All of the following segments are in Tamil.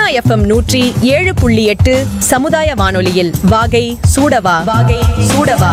எஃப்எம் நூற்றி ஏழு புள்ளி எட்டு சமுதாய வானொலியில் வாகை சூடவா வாகை சூடவா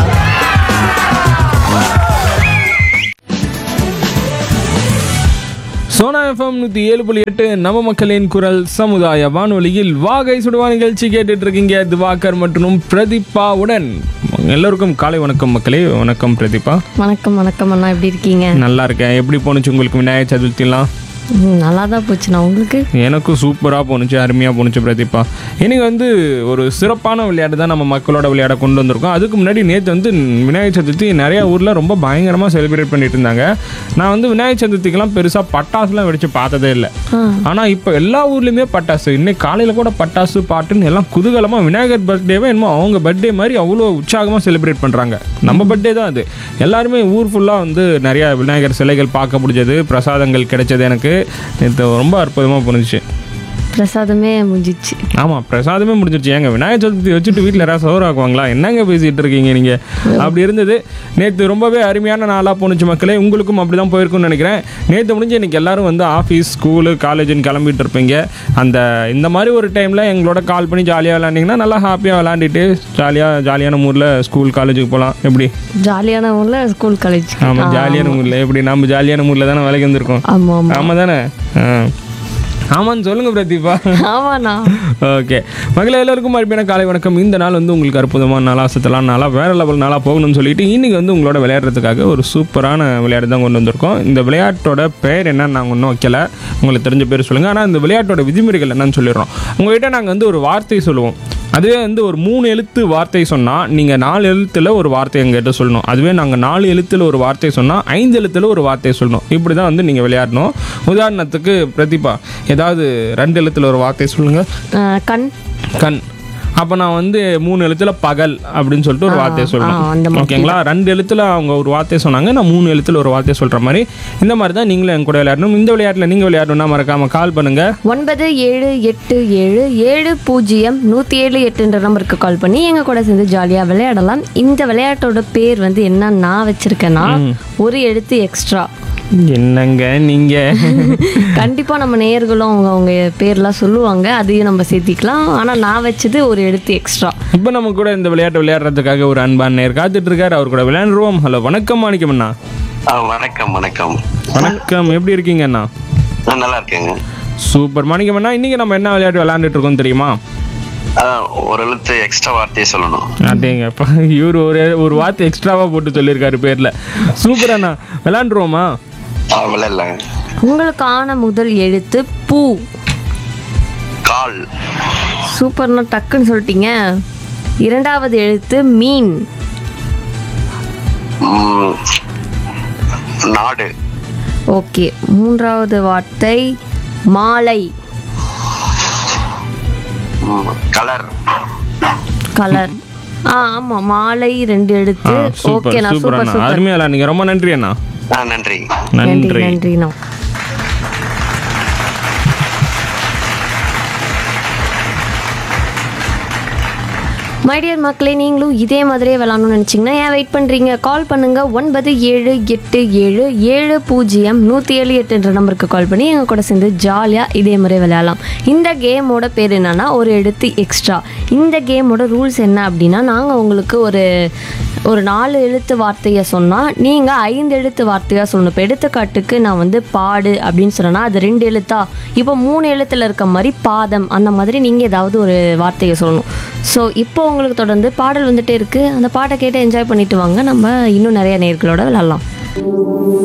சோனா எஃப்எம் நூற்றி ஏழு புள்ளி எட்டு நம்ம மக்களின் குரல் சமுதாய வானொலியில் வாகை சுடுவா நிகழ்ச்சி கேட்டுட்டு இருக்கீங்க திவாகர் மற்றும் பிரதீபாவுடன் எல்லோருக்கும் காலை வணக்கம் மக்களே வணக்கம் பிரதீபா வணக்கம் வணக்கம் அண்ணா எப்படி இருக்கீங்க நல்லா இருக்கேன் எப்படி போணுச்சு உங்களுக்கு விநாயகர் சதுர்த்திலாம் ம், நல்லா தான் போச்சுண்ணா உங்களுக்கு எனக்கும் சூப்பராக போணுச்சு அருமையாக போணுச்சு பிரதீபா இன்னைக்கு வந்து ஒரு சிறப்பான விளையாட்டு தான் நம்ம மக்களோட விளையாட கொண்டு வந்திருக்கோம் அதுக்கு முன்னாடி நேற்று வந்து விநாயகர் சதுர்த்தி நிறைய ஊரில் ரொம்ப பயங்கரமாக செலிப்ரேட் பண்ணிட்டு இருந்தாங்க நான் வந்து விநாயகர் சதுர்த்திக்கெல்லாம் பெருசாக பட்டாசுலாம் வெடிச்சு பார்த்ததே இல்லை ஆனால் இப்போ எல்லா ஊர்லேயுமே பட்டாசு இன்னைக்கு காலையில் கூட பட்டாசு பாட்டுன்னு எல்லாம் குதூகலமாக விநாயகர் பர்த்டேவே என்னமோ அவங்க பர்த்டே மாதிரி அவ்வளோ உற்சாகமாக செலிப்ரேட் பண்ணுறாங்க நம்ம பர்த்டே தான் அது எல்லாருமே ஊர் ஃபுல்லாக வந்து நிறையா விநாயகர் சிலைகள் பார்க்க முடிஞ்சது பிரசாதங்கள் கிடைச்சது எனக்கு இது ரொம்ப அற்புதமாக புரிஞ்சிச்சு பிரசாதமே முடிஞ்சிச்சு ஆமாம் பிரசாதமே முடிஞ்சிருச்சு ஏங்க விநாயகர் சதுர்த்தி வச்சுட்டு வீட்டில் யாராவது சோறு ஆக்குவாங்களா என்னங்க பேசிகிட்டு இருக்கீங்க நீங்கள் அப்படி இருந்தது நேற்று ரொம்பவே அருமையான நாளாக போணுச்சு மக்களே உங்களுக்கும் அப்படி தான் போயிருக்கும்னு நினைக்கிறேன் நேற்று முடிஞ்சு இன்னைக்கு எல்லாரும் வந்து ஆஃபீஸ் ஸ்கூலு காலேஜுன்னு கிளம்பிட்டு இருப்பீங்க அந்த இந்த மாதிரி ஒரு டைமில் எங்களோட கால் பண்ணி ஜாலியாக விளாண்டிங்கன்னா நல்லா ஹாப்பியாக விளாண்டிட்டு ஜாலியாக ஜாலியான ஊரில் ஸ்கூல் காலேஜுக்கு போகலாம் எப்படி ஜாலியான ஊர்ல ஸ்கூல் காலேஜ் ஆமாம் ஜாலியான ஊரில் எப்படி நம்ம ஜாலியான ஊரில் தானே வேலைக்கு வந்திருக்கோம் ஆமா ஆமா ஆமாம் தானே ஆ ஆமான்னு சொல்லுங்கள் பிரதீபா ஆமாண்ணா ஓகே மகளே எல்லாருக்கும் மறுபடியும் காலை வணக்கம் இந்த நாள் வந்து உங்களுக்கு அற்புதமான நாளா சத்தலாம் நாளா வேற லெவல் நாளாக போகணும்னு சொல்லிட்டு இன்னைக்கு வந்து உங்களோட விளையாடுறதுக்காக ஒரு சூப்பரான விளையாட்டு தான் கொண்டு வந்திருக்கோம் இந்த விளையாட்டோட பெயர் என்னன்னு நாங்கள் இன்னும் வைக்கல உங்களுக்கு தெரிஞ்ச பேர் சொல்லுங்கள் ஆனால் இந்த விளையாட்டோட விதிமுறைகள் என்னன்னு சொல்லிடுறோம் உங்ககிட்ட நாங்கள் வந்து ஒரு வார்த்தை சொல்லுவோம் அதுவே வந்து ஒரு மூணு எழுத்து வார்த்தை சொன்னால் நீங்கள் நாலு எழுத்தில் ஒரு வார்த்தை எங்கிட்ட சொல்லணும் அதுவே நாங்கள் நாலு எழுத்தில் ஒரு வார்த்தை சொன்னால் ஐந்து எழுத்தில் ஒரு வார்த்தை சொல்லணும் இப்படி தான் வந்து நீங்கள் விளையாடணும் உதாரணத்துக்கு பிரதீபா ஏதாவது ரெண்டு எழுத்தில் ஒரு வார்த்தை சொல்லுங்கள் ஆஹ் கண் கண் அப்போ நான் வந்து மூணு எழுத்துல பகல் அப்படின்னு சொல்லிட்டு ஒரு வார்த்தையை ஆ, அந்த சொல்லணும் மாதிரி ஓகேங்களா ரெண்டு எழுத்துல அவங்க ஒரு வார்த்தை சொன்னாங்க நான் மூணு எழுத்துல ஒரு வார்த்தை சொல்கிற மாதிரி இந்த மாதிரி தான் நீங்களும் என் கூட விளையாடணும் இந்த விளையாட்டில் நீங்கள் விளையாடணும்னா மறக்காமல் கால் பண்ணுங்கள் ஒன்பது ஏழு எட்டு ஏழு ஏழு பூஜ்ஜியம் நூற்றி ஏழு எட்டுன்ற நம்பருக்கு கால் பண்ணி எங்கள் கூட சேர்ந்து ஜாலியாக விளையாடலாம் இந்த விளையாட்டோட பேர் வந்து என்ன நான் வச்சிருக்கேன்னா ஒரு எழுத்து எக்ஸ்ட்ரா என்னங்க நீங்கள் கண்டிப்பாக நம்ம நேயர்களும் அவங்க அவங்க பேர்லாம் சொல்லுவாங்க அதையும் நம்ம சேர்த்திக்கலாம் ஆனால் நான் வச்சது ஒரு எழுத்து எக்ஸ்ட்ரா இப்போ நம்ம கூட இந்த விளையாட்டை விளையாடுறதுக்காக ஒரு அன்பான நேர் காத்துட்டு இருக்காரு அவர் கூட விளையாண்டுருவோம் ஹலோ வணக்கம் மாணிக்கம் அண்ணா ஆ, வணக்கம் வணக்கம் வணக்கம் எப்படி இருக்கீங்க அண்ணா நான் நல்லா இருக்கேங்க சூப்பர் மாணிக்கம் அண்ணா இன்னைக்கு நம்ம என்ன விளையாட்டு விளையாண்டுட்டு இருக்கோம் தெரியுமா ஆ, ஒரு எழுத்து எக்ஸ்ட்ரா வார்த்தையை சொல்லணும் அப்படிங்கப்பா இவர் ஒரு ஒரு வார்த்தை எக்ஸ்ட்ராவாக போட்டு சொல்லியிருக்காரு பேரில் சூப்பர் அண்ணா விளையாண்டுருவோமா அவ்வளோ இல்லைங்க உங்களுக்கான முதல் எழுத்து பூ கால் சூப்பர்னா டக்குன்னு சொல்லிட்டீங்க இரண்டாவது எழுத்து மீன் ம், நாடு ஓகே மூன்றாவது வார்த்தை மாலை ம், கலர் கலர் ஆ ஆமா மாலை ரெண்டு எழுத்து சூப்பர் ஓகேண்ணா சூப்பர் சூப்பர் அண்ணா சூப்பர் அருமையா விளையாடுங்க ரொம்ப நன்றி அண்ணா ஆ நன்றி நன்றி நன்றி நன்றிண்ணா மைடியர் மக்களே நீங்களும் இதே மாதிரியே விளாடணும்னு நினச்சிங்கன்னா ஏன் வெயிட் பண்ணுறீங்க கால் பண்ணுங்க ஒன்பது ஏழு எட்டு ஏழு ஏழு பூஜ்ஜியம் நூற்றி ஏழு எட்டுன்ற நம்பருக்கு கால் பண்ணி எங்கள் கூட சேர்ந்து ஜாலியாக இதே மாதிரி விளையாடலாம் இந்த கேமோட பேர் என்னன்னா ஒரு எழுத்து எக்ஸ்ட்ரா இந்த கேமோட ரூல்ஸ் என்ன அப்படின்னா நாங்கள் உங்களுக்கு ஒரு ஒரு நாலு எழுத்து வார்த்தையை சொன்னால் நீங்கள் ஐந்து எழுத்து வார்த்தையாக சொல்லணும் இப்போ எடுத்துக்காட்டுக்கு நான் வந்து பாடு அப்படின்னு சொன்னேன்னா அது ரெண்டு எழுத்தா இப்போ மூணு எழுத்தில் இருக்க மாதிரி பாதம் அந்த மாதிரி நீங்கள் ஏதாவது ஒரு வார்த்தையை சொல்லணும் ஸோ இப்போ உங்களுக்கு தொடர்ந்து பாடல் வந்துட்டே இருக்குது அந்த பாட்டை கேட்டு என்ஜாய் பண்ணிட்டு வாங்க நம்ம இன்னும் நிறைய நேர்களோட விளாட்லாம்